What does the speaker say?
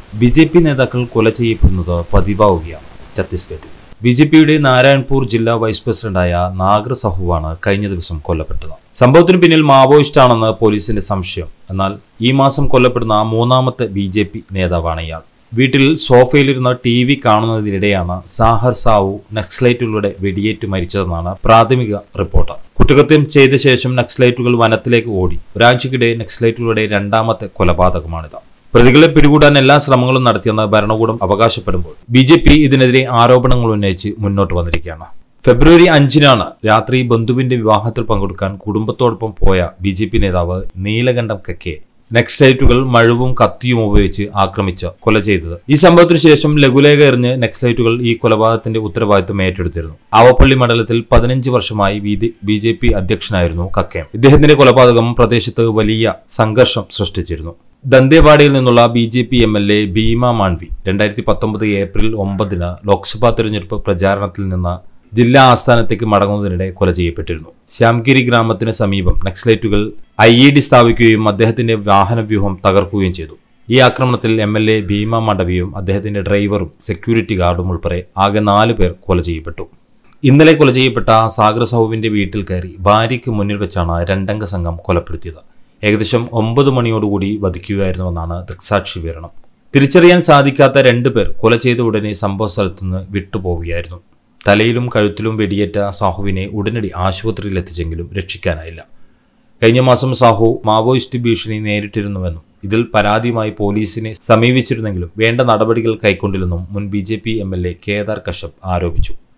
B J P നേതാക്കൾ കൊല ചെയ്യപ്പെടുന്നത് പതിവാവുകയാണ് ഛത്തീസ്ഗഡിൽ ബി ജെ പിയുടെ നാരായൺപൂർ ജില്ലാ വൈസ് പ്രസിഡന്റായ നാഗർ സഹുവാണ് കഴിഞ്ഞ ദിവസം കൊല്ലപ്പെട്ടത് സംഭവത്തിന് പിന്നിൽ മാവോയിസ്റ്റാണെന്ന് പോലീസിന്റെ സംശയം എന്നാൽ ഈ മാസം കൊല്ലപ്പെടുന്ന മൂന്നാമത്തെ ബി ജെ പി നേതാവാണ് ഇയാൾ വീട്ടിൽ സോഫയിലിരുന്ന് ടി വി കാണുന്നതിനിടെയാണ് സാഹർ സാവു നക്സലൈറ്റുകളുടെ വെടിയേറ്റ് മരിച്ചതെന്നാണ് പ്രാഥമിക റിപ്പോർട്ട് കുറ്റകൃത്യം ചെയ്ത ശേഷം നക്സലൈറ്റുകൾ വനത്തിലേക്ക് ഓടി ഒരാഴ്ചക്കിടെ നക്സലൈറ്റുകളുടെ രണ്ടാമത്തെ കൊലപാതകമാണിത് പ്രതികളെ പിടികൂടാൻ എല്ലാ ശ്രമങ്ങളും നടത്തിയെന്ന് ഭരണകൂടം അവകാശപ്പെടുമ്പോൾ ബി ജെ പി ഇതിനെതിരെ ആരോപണങ്ങൾ ഉന്നയിച്ച് മുന്നോട്ട് വന്നിരിക്കുകയാണ് ഫെബ്രുവരി അഞ്ചിനാണ് രാത്രി ബന്ധുവിന്റെ വിവാഹത്തിൽ പങ്കെടുക്കാൻ കുടുംബത്തോടൊപ്പം പോയ ബി ജെ പി നേതാവ് നീലകണ്ഠം കക്കെ നക്സലൈറ്റുകൾ മഴവും കത്തിയും ഉപയോഗിച്ച് ആക്രമിച്ച് കൊല ചെയ്തത് ഈ സംഭവത്തിനു ശേഷം ലഘുലേഖ എറിഞ്ഞ് നക്സലൈറ്റുകൾ ഈ കൊലപാതകത്തിന്റെ ഉത്തരവാദിത്വം ഏറ്റെടുത്തിരുന്നു ആവപ്പള്ളി മണ്ഡലത്തിൽ പതിനഞ്ച് വർഷമായി ബി ജെ പി അധ്യക്ഷനായിരുന്നു കക്കേം ഇദ്ദേഹത്തിന്റെ കൊലപാതകം പ്രദേശത്ത് വലിയ സംഘർഷം സൃഷ്ടിച്ചിരുന്നു ദന്തേവാഡയിൽ നിന്നുള്ള B J P M L A Bhima Mandavi രണ്ടായിരത്തി പത്തൊമ്പത് ഏപ്രിൽ ഒമ്പതിന് ലോക്സഭാ തെരഞ്ഞെടുപ്പ് പ്രചാരണത്തിൽ നിന്ന് ജില്ലാ ആസ്ഥാനത്തേക്ക് മടങ്ങുന്നതിനിടെ കൊല ചെയ്യപ്പെട്ടിരുന്നു ശ്യാംഗിരി ഗ്രാമത്തിന് സമീപം നക്സലൈറ്റുകൾ ഐ ഇ ഡി സ്ഥാപിക്കുകയും അദ്ദേഹത്തിന്റെ വാഹനവ്യൂഹം തകർക്കുകയും ചെയ്തു ഈ ആക്രമണത്തിൽ എം എൽ എ ഭീമ മണ്ഡവിയും അദ്ദേഹത്തിന്റെ ഡ്രൈവറും സെക്യൂരിറ്റി ഗാർഡും ഉൾപ്പെടെ ആകെ നാല് പേർ കൊല ചെയ്യപ്പെട്ടു ഇന്നലെ കൊല ചെയ്യപ്പെട്ട സാഗർ സാഹുവിന്റെ വീട്ടിൽ കയറി ഭാര്യയ്ക്ക് മുന്നിൽ വെച്ചാണ് രണ്ടംഗ സംഘം കൊലപ്പെടുത്തിയത് ഏകദേശം ഒമ്പത് മണിയോടുകൂടി വധിക്കുകയായിരുന്നുവെന്നാണ് ദൃക്സാക്ഷി വിവരണം തിരിച്ചറിയാൻ സാധിക്കാത്ത രണ്ടുപേർ കൊല ചെയ്ത ഉടനെ സംഭവ സ്ഥലത്തുനിന്ന് വിട്ടുപോവുകയായിരുന്നു തലയിലും കഴുത്തിലും വെടിയേറ്റ സാഹുവിനെ ഉടനടി ആശുപത്രിയിൽ എത്തിച്ചെങ്കിലും രക്ഷിക്കാനായില്ല കഴിഞ്ഞ മാസം സാഹു മാവോയിസ്റ്റ് ഭീഷണി നേരിട്ടിരുന്നുവെന്നും ഇതിൽ പരാതിയുമായി പോലീസിനെ സമീപിച്ചിരുന്നെങ്കിലും വേണ്ട നടപടികൾ കൈക്കൊണ്ടില്ലെന്നും മുൻ B J P M L A Kedar Kashyap ആരോപിച്ചു